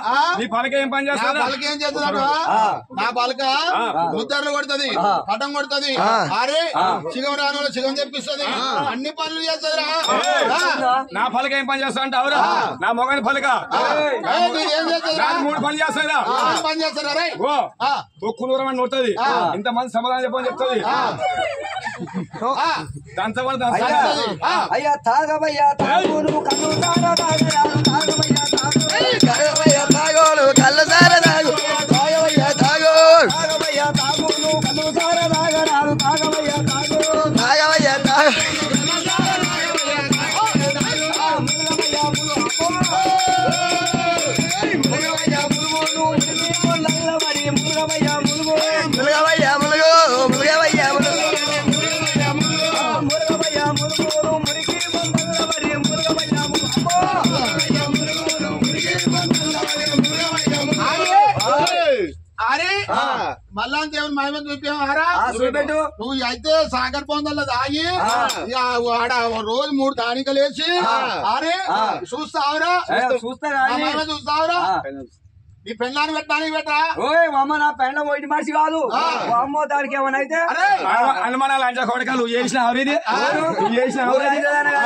నీ పలక ఏం పని నా చేస్తారా పలక ఏం చేస్తున్నాడు నా పలక ముద్దర్లు కొడుతుంది పటం కొడుతుంది అరే చిగం రాను చిగం తెప్పిస్తుంది అన్ని పనులు చేస్తుందిరా నా పలక ఏం పని చేస్తా అంటే అవురా నా మొగని పలక ఏం చేస్తుందిరా నాకు మూడు పని చేస్తారా ఏం పని చేస్తారా రే ఓ తొక్కునూరం అని నొట్టది ఇంతమంది సమాధానం చెప్పని చెప్తుంది దంచబడి దంచాలి అయ్యా తాగవయ్యా తాగును కన్ను తాగ తాగరాలు తాగవయ్యా తాగు తాగవయ్యా తాగోలు కళ్ళు సార తాగు తాగవయ్యా తాగు తాగవయ్యా తాగును కన్ను సార తాగరాలు తాగవయ్యా తాగు తాగవయ్యా తాగు ములుగవయ్యా ములుగు ములుగవయ్యా ములుగు మురుగవయ్యా మురుగోరు మురికి మంగళవరి మురుగవయ్యా అరే మళ్ళా దేవుని మహిమ చూపారా చూపెట్టు నువ్వు అయితే సాగర్ పొందల్లో దాగి ఇక ఆడ రోజు మూడు దానికలేసి అరే చూస్తావురా చూస్తా నా కానీ మహిమ చూస్తావురా నీ పెళ్ళాన్ని పెట్టడానికి పెట్టరా ఓయ్ అమ్మ నా పెండ పోయిన మనిషి కాదు అమ్మో దానికి ఏమైనా అయితే అరే అనుమానాలు అంచా కొడక నువ్వు చేసిన ఎవరిది నువ్వు చేసిన ఎవరిది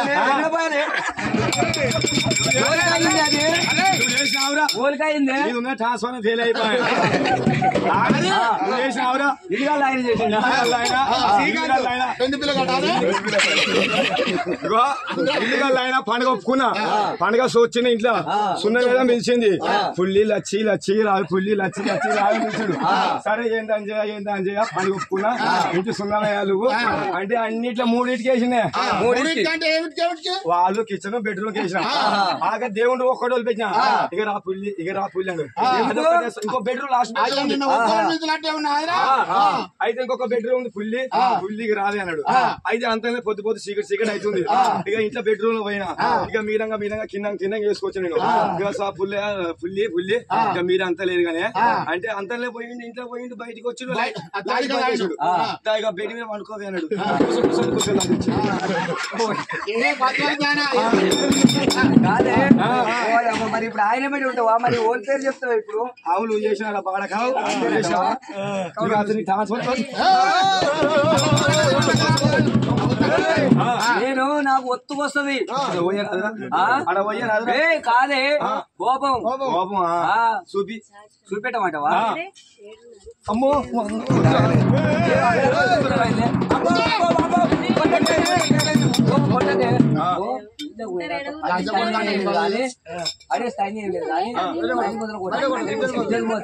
నువ్వు చేసిన ఎవరా ఓలికైంది ఇది ఉన్న ట్రాన్స్ఫర్ ఫెయిల్ అయిపోయాయి నువ్వు చేసిన ఎవరా ఇదిగా లైన్ చేసిండు ఇల్లుగల్ అయినా రెండు పిల్లలు కట్టాలి ఇగో ఇల్లుగల్ అయినా పండుగ ఒప్పుకున్నా పండుగ వచ్చిన ఇంట్లో సున్న మీద పిలిచింది పుల్లి లచ్చి లచ్చి రావి పుల్లి లచ్చి లచ్చి రావి పిలిచాడు సరే ఏందని చేయ ఏందని చేయ పండుగ ఒప్పుకున్నా ఇంటి సున్న వేయాలి అంటే అన్నిట్లో మూడింటికి వేసినాయి మూడింటికి అంటే ఏమిటి ఏమిటికి వాళ్ళు కిచెన్ బెడ్రూమ్ వేసిన ఆగా దేవుడు ఒక్కడు వదిలిపెట్టిన ఇక రా పుల్లి ఇక రా పుల్లి అన్నాడు ఇంకో బెడ్రూమ్ లాస్ట్ అయ్యో నిన్న ఒక్కరి మీద నట్టే ఉన్నాయిరా అయితే ఇంకొక బెడ్రూమ్ ఉంది పుల్లి పుల్లికి రాలే అన్నాడు అయితే అంతనే పొద్దు పొద్దు చీకటి చీకటి అవుతుంది ఇక ఇంట్లో బెడ్రూమ్ లో పోయినా ఇక మీరంగా మీరంగా కింద కింద వేసుకోవచ్చు నేను ఇక సా పుల్లి పుల్లి పుల్లి ఇక మీరు అంత లేదు కానీ అంటే అంతలే పోయిండు ఇంట్లో పోయిండు బయటికి వచ్చి లైట్ ఆ తాళి కదా వేసాడు. ఇక బెడ్ మీద పడుకోవే అన్నాడు కూర్చో, కూర్చో, కూర్చో అన్నాడు. ఏ పత్రాలు జ్ఞానా? కాదే ఓయ్ అమ్మ, మరి ఇప్పుడు ఆయన మీద ఉంటావా మరి ఓన్ పేరు చెప్తావా ఇప్పుడు ఆవులు చేసిన బాడకావు ఇక అతని ట్రాన్స్ఫర్ నేను నాకు ఒత్తు వస్తుంది ఆ? అక్కడ పోయాను ఏ కాదే కోపం కోపం ఆ, చూపి చూపెట్టమంటావా అమ్మో అడే స్థాయి ఏం లేదు కానీ ఐదు వందలు కూడా.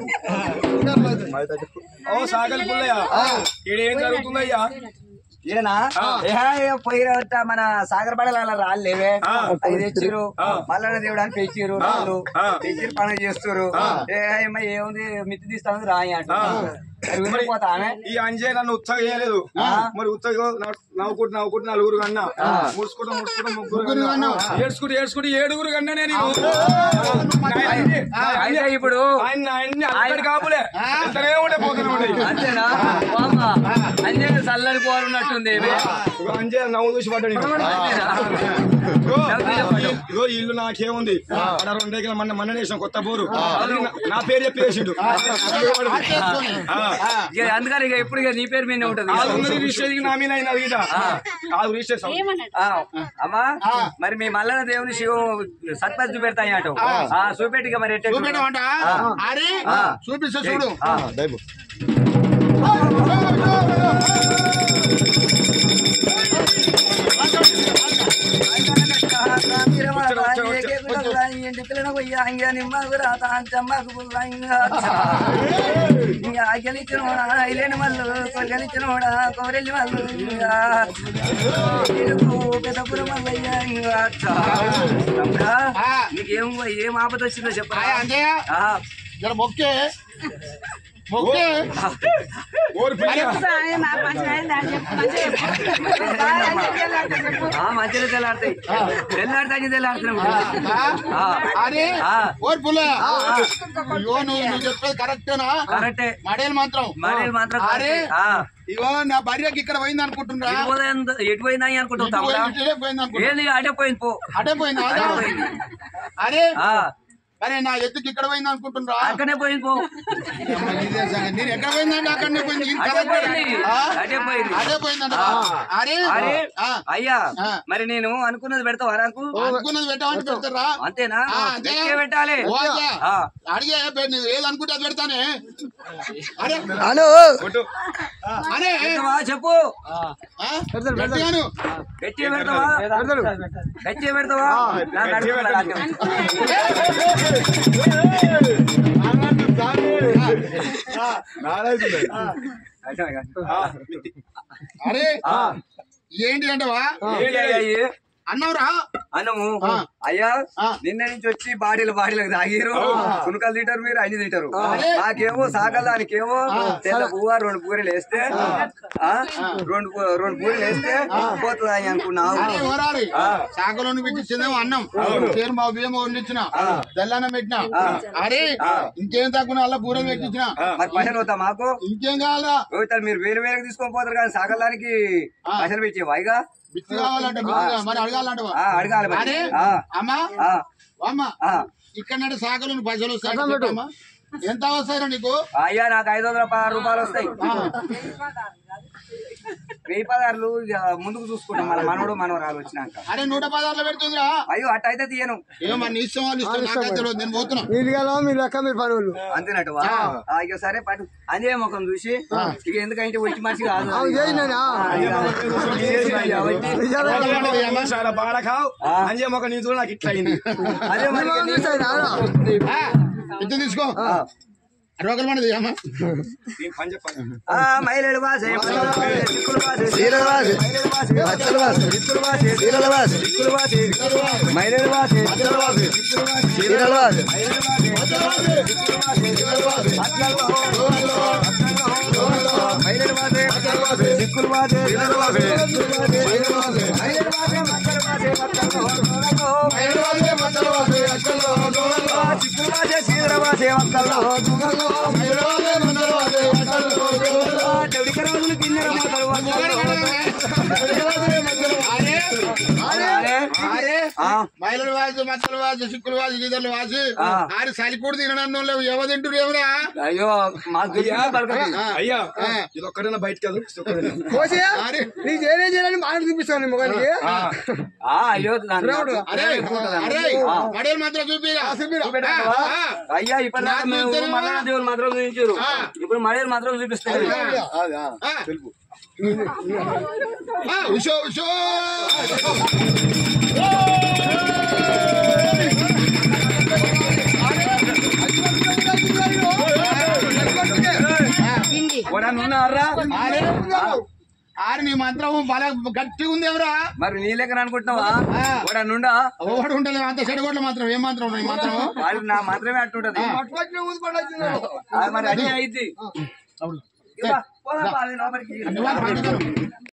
ఓ సాగల్ పుల్లయ్య ఈడేం జరుగుతుందయ్యా ఈయన పోయి మన సాగర్ పడల రాలేవే ఆ. అది తెచ్చిరు మల్లన్న దేవుడు అని పెంచిరు రాళ్ళు తెచ్చిరు పనులు చేస్తురు ఏ అమ్మ ఏముంది మిత్తి తీస్తాను రాయి అంట మరి వెళ్ళిపోతా ఆమె ఈ అంజయ్ నన్ను ఉత్సవ చేయలేదు మరి ఉత్సవ నవ్వుకుంటూ నవ్వుకుంటూ నలుగురు కన్నా ముడుచుకుంటూ ముడుచుకుంటూ ముగ్గురు కన్నా ఏడ్చుకుంటూ ఏడ్చుకుంటూ ఏడుగురు కన్నా నేను అయితే ఇప్పుడు ఆయన ఆయన్ని అక్కడి కాబులే ఎంతనే ఉండే పోతూనే ఉండే అంతేనా వామ్మ, అన్నీ చల్లని పోరున్నట్టుంది ఇవి. ఇగో అంజయ్ నవ్వు చూసి పడ్డాడు ఇగో. ఇగో, ఈ- ఇగో ఈ ఇల్లు నాకేముంది అక్కడ రెండు ఎకరాల మన మన వేసిన కొత్త బోరు అది నా- నా పేరు చెప్పి వేసిండు ఆ. ఇక అందుకని ఇక ఎప్పుడు ఇక నీ పేరు మీద ఉంటది ఆ ఉన్నది రిజిస్టర్ నా మీద అయినది ఇట ఆ రిజిస్టర్ ఆ, అమ్మా మరి మీ మల్లన్న దేవుని శివం సత్పతి చూపెడతాయి అటు ఆ చూపెట్టి ఇక మరి ఎట్ట చూపెట్టమంట అరే చూపిస్తా చూడు నీకేం ఏం ఆపద వచ్చిందో చెప్పరా ఆయ్ అంజయ్య ఆ, జర మొక్కే మొక్కే ఓరి పిల్ల. ఆ, మంచిగా తెల్లాడతాయి తెల్లాడితే తెల్లాడుతున్నాం ఆ? అరే ఆ. ఓర్ పుల్ల అయ్యో నువ్వు నువ్వు చెప్పేది కరెక్టేనా కరెక్టే మడేలు మాత్రం మరి మాత్రం అరే ఆ, ఇగో నా భార్యకి ఇక్కడ పోయింది అనుకుంటున్నా ఎటు పోయింది ఎటు పోయిందని అనుకుంటావు తమ్ముడా ఇటువైపు పోయింది అనుకుంటున్నా ఏంది అటే పోయింది పో అటే పోయింది అటే పోయింది అరే ఆ, అరే నా ఎత్తుకి ఇక్కడ పోయింది అనుకుంటున్నా అక్కడే పోయింది పో నేను ఎక్కడ పోయిందండి అక్కడనే పోయింది ఇది అదే కరెక్ట్. పోయింది ఆ? అదే పోయింది అదే పోయిందంట అరే అరే ఆ. అయ్యా ఆ. మరి నేను అనుకున్నది పెడతావా నాకు అనుకున్నది పెట్టామని పెడతారా అంతేనా ఆ, అంతే. గట్టిగా పెట్టాలి ఓ అయ్యా. ఆ. అడిగే పె- నువ్వు ఏది అనుకుంటే అది పెడతానే అరే అను కొట్టు అరే పెడతావా చెప్పు ఆ? గట్టిగాను. గట్టిగా పెడతావా గట్టిగా పెడతావా నాకు అడుగుతున్నా రాజ్యం. నారాయణ అరే ఏంటి అంటవా ఏంటి అయ్యా ఇవి? అన్నవరా అన్నము ఆ. అయ్యా ఆ. నిన్న నుంచి వచ్చి బాడీలు బాడీలకు తాగిరు సునకలు తింటారు మీరు అన్ని తింటారు అరే. నాకేమో సాగలానికేమో తెల్ల పువ్వ రెండు పూరీలు వేస్తే ఆ? రెండు పూ- రెండు పూరీలు వేస్తే పోతుంది అని అనుకున్నావు అరే ఓరారి శాఖలోని పెట్టించిందేమో అన్నం పేరు మా బియ్యం వండించిన తెల్లన్నం పెట్టిన అరే ఇంకేం తక్కువ అలా బూరెలు పెట్టించిన మరి పైసలు వద్దా మాకు ఇంకేం కావాలా పోతారు మీరు వేరు వేరుగా తీసుకొని పోతారు కానీ సాగలానికి పైసలు పెట్టి వైగా బిత్తి కావాలంట బిత్తి కావాలి. మరి అడగాలంట ఆ, అడగాలి మరి. అరే ఆ. అమ్మా ఆ, అమ్మ ఆ. ఇక్కడ శాఖలోని పైసలు వస్తాయి చెప్పమ్మా. ఎంత వస్తాయిరా నీకు అయ్యా నాకు ఐదు వందల పదహారు రూపాయలు వస్తాయి వెయ్యి పదార్లు ఇక ముందుకు చూసుకుంటాం మన మనవడు మనవరాలు వచ్చినాక అరే నూట పదార్లు పెడుతుందిరా అయ్యో అట్ట అయితే తీయను ఏమో మరి నీ ఇష్టం వాళ్ళు ఇష్టం నాకైతే తెలియదు. నేను పోతున్నా మీరు గెలవ మీ లెక్క మీరు పనులు అంతేనట్టువా ఆ, ఇక సరే పట్టు అంజయ్య ముఖం చూసి ఇక ఎందుకంటే వచ్చి మనిషి కాదు అవి చేసినానా ఆ, ఇక వచ్చి- చాలా బాగా కావు అంజే మొక్క నీ చూడు నాకు ఇట్లా అయింది అదే మరి ఇక నీ- ఆ, ఇంత తీసుకో రోగలు మనది అమ్మా దీని పని చెప్పండి ఆ, మహిళలు వాసే, మహిళలు వాసే, దిక్కులు వాసే, చీరల వాసి మహిళలు వాసే, బట్టల వాసి దిక్కులు వాసే, చీరల వాసి దిక్కులు వాసే, మహిళలు వాసే, దిక్కులు వాసే, చీరల వాసి మహిళలు వాసే, దిక్కులు వాసే, దిక్కులు వాసే, మహిళలు వాసే, మక్కలు వాసే, మక్కలు దిక్కులు వాసే, చీరల వాసే, మక్కలు చెవిక రోజులు కిన్నెర మోతలు అరే అరే, అరే ఆ, మహిళలు వాసి మచ్చలు వాసి సిక్కులు వాసి గీతలు వాసి ఆ. ఆరి సలికూడు తినడం లేవు ఎవ తింటురు ఎవరా అయ్యో మాకు తెలియదు పలకదు. అయ్యా ఇది ఒక్కడైనా బయట కాదు కోసి అరే నీకు ఏమేం చేయాలని మాకు చూపిస్తాను మొగానికి ఆ, అయ్యో దాన్ని అరే అరే మడేలు మాత్రం చూపిరా చూపెట్టమంటావా? అయ్యా ఇప్పుడు దాకా మేము మల్లన్న దేవుని మాత్రం చూపించారు ఇప్పుడు మడేలు మాత్రం చూపిస్తారు ఉషో ఉషో ఉన్నారా అరే ఆరి నీ మంత్రం బల గట్టిగా ఉంది ఎవరా మరి నీ లెక్కన అనుకుంటున్నావా ఆ. వాడు నుండా ఒకటి ఉంటలేదు అంత చెడగొట్ల మాత్రం ఏం మంత్రం నీ మంత్రం వాడు నా మాత్రమే అట్టుంటది ఆ, మరి అన్ని అయింది లోపలికి నువ్వు పంచుతాను